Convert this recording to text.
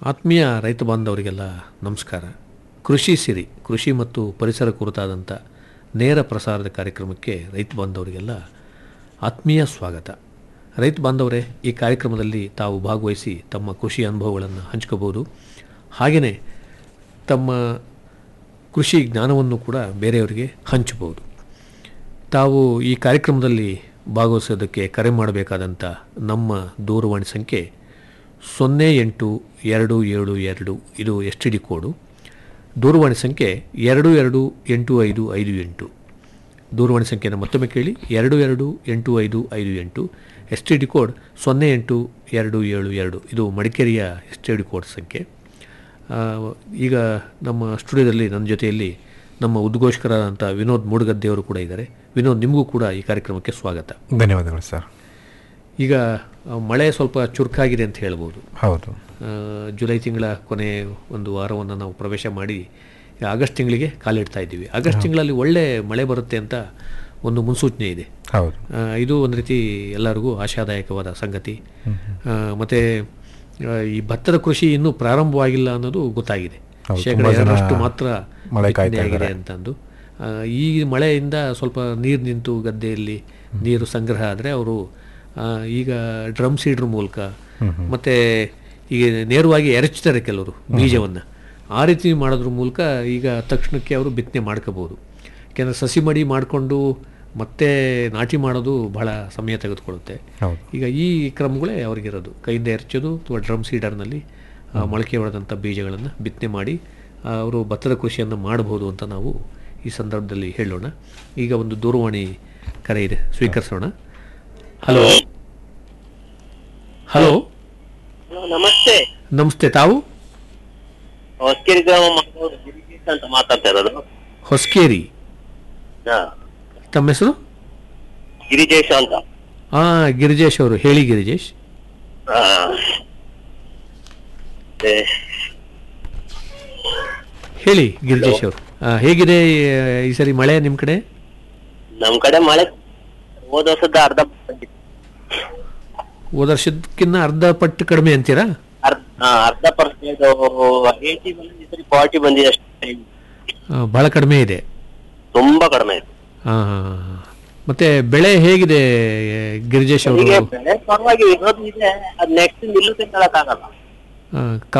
ಆತ್ಮೀಯ ರೈತ ಬಾಂಧವರಿಗೆಲ್ಲ ನಮಸ್ಕಾರ ಕೃಷಿ ಸಿರಿ ಕೃಷಿ ಮತ್ತು ಪರಿಸರ ಕುರಿತಾದಂಥ ನೇರ ಪ್ರಸಾರದ ಕಾರ್ಯಕ್ರಮಕ್ಕೆ ರೈತ ಬಾಂಧವರಿಗೆಲ್ಲ ಆತ್ಮೀಯ ಸ್ವಾಗತ ರೈತ ಬಾಂಧವರೇ ಈ ಕಾರ್ಯಕ್ರಮದಲ್ಲಿ ತಾವು ಭಾಗವಹಿಸಿ ತಮ್ಮ ಕೃಷಿ ಅನುಭವಗಳನ್ನು ಹಂಚ್ಕೋಬೋದು ಹಾಗೆಯೇ ತಮ್ಮ ಕೃಷಿ ಜ್ಞಾನವನ್ನು ಕೂಡ ಬೇರೆಯವರಿಗೆ ಹಂಚಬಹುದು ತಾವು ಈ ಕಾರ್ಯಕ್ರಮದಲ್ಲಿ ಭಾಗವಹಿಸೋದಕ್ಕೆ ಕರೆ ಮಾಡಬೇಕಾದಂಥ ನಮ್ಮ ದೂರವಾಣಿ ಸಂಖ್ಯೆ ಸೊನ್ನೆ ಎಂಟು ಎರಡು ಏಳು ಎರಡು ಇದು ಎಸ್ ಟಿ ಡಿ ಕೋಡು ದೂರವಾಣಿ ಸಂಖ್ಯೆ ಎರಡು ಎರಡು ಎಂಟು ಐದು ಐದು ಎಂಟು ದೂರವಾಣಿ ಸಂಖ್ಯೆಯನ್ನು ಮತ್ತೊಮ್ಮೆ ಕೇಳಿ ಎರಡು ಎರಡು ಎಂಟು ಐದು ಐದು ಎಂಟು ಎಸ್ ಟಿ ಡಿ ಕೋಡ್ ಸೊನ್ನೆ ಎಂಟು ಎರಡು ಏಳು ಎರಡು ಇದು ಮಡಿಕೇರಿಯ ಎಸ್ ಟಿ ಡಿ ಕೋಡ್ ಸಂಖ್ಯೆ ಆ, ಈಗ ನಮ್ಮ ಸ್ಟುಡಿಯೋದಲ್ಲಿ ನನ್ನ ಜೊತೆಯಲ್ಲಿ ನಮ್ಮ ಉದ್ಘೋಷಕರಾದಂಥ ವಿನೋದ್ ಮೂಡುಗದ್ದೆಯವರು ಕೂಡ ಇದ್ದಾರೆ ವಿನೋದ್ ನಿಮಗೂ ಕೂಡ ಈ ಕಾರ್ಯಕ್ರಮಕ್ಕೆ ಸ್ವಾಗತ ಧನ್ಯವಾದಗಳು ಸರ್ ಈಗ ಆ, ಮಳೆ ಸ್ವಲ್ಪ ಚುರುಕಾಗಿದೆ ಅಂತ ಹೇಳ್ಬೋದು ಹೌದು ಆ, ಜುಲೈ ತಿಂಗಳ ಕೊನೆ ಒಂದು ವಾರವನ್ನು ನಾವು ಪ್ರವೇಶ ಮಾಡಿ ಈಗ ಆಗಸ್ಟ್ ತಿಂಗಳಿಗೆ ಕಾಲಿಡ್ತಾ ಇದ್ದೀವಿ ಆಗಸ್ಟ್ ತಿಂಗಳಲ್ಲಿ ಒಳ್ಳೆ ಮಳೆ ಬರುತ್ತೆ ಅಂತ ಒಂದು ಮುನ್ಸೂಚನೆ ಇದೆ ಹೌದು ಆ, ಇದು ಒಂದು ರೀತಿ ಎಲ್ಲರಿಗೂ ಆಶಾದಾಯಕವಾದ ಸಂಗತಿ ಮತ್ತು ಈ ಭತ್ತದ ಕೃಷಿ ಇನ್ನೂ ಪ್ರಾರಂಭವಾಗಿಲ್ಲ ಅನ್ನೋದು ಗೊತ್ತಾಗಿದೆ ಹೌದು, ಶೇಕಡ ತುಂಬಾ ಜನ ಎರಡರಷ್ಟು ಮಾತ್ರ ಮಳೆ ಕಾಯ್ತಾ ಬಿತ್ತನೆ ಆಗಿದೆ ಇದ್ದಾರೆ. ಅಂತಂದು ಆ, ಈ ಮಳೆಯಿಂದ ಸ್ವಲ್ಪ ನೀರು ನಿಂತು ಗದ್ದೆಯಲ್ಲಿ ನೀರು ಸಂಗ್ರಹ ಆದರೆ ಅವರು ಈಗ ಡ್ರಮ್ ಸೀಡ್ರ್ ಮೂಲಕ ಮತ್ತು ಈಗ ನೇರವಾಗಿ ಎರಚ್ತಾರೆ ಕೆಲವರು ಬೀಜವನ್ನು ಆ ರೀತಿ ಮಾಡೋದ್ರ ಮೂಲಕ ಈಗ ತಕ್ಷಣಕ್ಕೆ ಅವರು ಬಿತ್ತನೆ ಮಾಡ್ಕೋಬೋದು ಯಾಕೆಂದರೆ ಸಸಿ ಮಡಿ ಮಾಡಿಕೊಂಡು ಮತ್ತೆ ನಾಟಿ ಮಾಡೋದು ಬಹಳ ಸಮಯ ತೆಗೆದುಕೊಳ್ಳುತ್ತೆ ಹೌದು ಈಗ ಈ ಕ್ರಮಗಳೇ ಅವ್ರಿಗಿರೋದು ಕೈಯಿಂದ ಎರಚೋದು ಅಥವಾ ಡ್ರಮ್ ಸೀಡರ್ನಲ್ಲಿ ಆ, ಮೊಳಕೆ ಹೊಡೆದಂಥ ಬೀಜಗಳನ್ನು ಬಿತ್ತನೆ ಮಾಡಿ ಆ, ಅವರು ಭತ್ತದ ಕೃಷಿಯನ್ನು ಮಾಡಬಹುದು ಅಂತ ನಾವು ಈ ಸಂದರ್ಭದಲ್ಲಿ ಹೇಳೋಣ ಈಗ ಒಂದು ದೂರವಾಣಿ ಕರೆ ಇದೆ ಸ್ವೀಕರಿಸೋಣ ಹಲೋ ಹಲೋ ಹಲೋ ನಮಸ್ತೆ ನಮಸ್ತೆ ತಾವು ಹೊಸಕೆರೆ ಗ್ರಾಮ ಮಾತಾಡೋದು ಗಿರಿಜೇಶ್ ಅಂತ ಮಾತಾಡ್ತಾ ಇರೋದು ಹೊಸಕೇರಿ ಹಾ ತಮ್ಮ ಹೆಸರು ಗಿರಿಜೇಶ್ ಅಂತ ಹಾಂ ಗಿರಿಜೇಶ್ ಅವರು ಹೇಳಿ ಗಿರಿಜೇಶ್ ಹಾ. ಏ, ಹೇಳಿ ಗಿರಿಜೇಶ್ ಅವರು ಆ, ಹೇಗಿದೆ ಈ- ಈ ಸರಿ ಮಳೆ ನಿಮ್ಮ ಕಡೆ ನಮ್ ಕಡೆ ಮಳೆ ಹೋದ ವರ್ಷದ ಅರ್ಧ ಬಂದಿತ್ತು. ಹೋದ ವರ್ಷಕ್ಕಿಂತ ಅರ್ಧ ಪಟ್ಟು ಕಡಿಮೆ ಅಂತೀರಾ ಅರ್ಧ ಹಾ, ಅರ್ಧ ಪರ್ಸೆಂಟ್ ಏಯ್ಟಿ ಬಂದಿದೆ ಈ ಸರಿ ಫಾರ್ಟಿ ಬಂದಿದೆ ಅಷ್ಟೇ ಆ, ಬಹಳ ಕಡಿಮೆ ಇದೆ ತುಂಬಾ ಕಡಿಮೆ ಇದೆ ಹಾ ಹಾ ಹಾ. ಮತ್ತೆ ಬೆಳೆ ಹೇಗಿದೆ ಗಿರಿಜೇಶ್ ಅವರು ಈಗ ಬೆಳೆ ಪರವಾಗಿ ಇರೋದು ಇದೆ ಅದ್ ನೆಕ್ಸ್ಟ್ ನಿಲ್ಲುತ್ತೆ ಅಂತ ಹೇಳಕ್ ಆಗಲ್ಲ ಆ,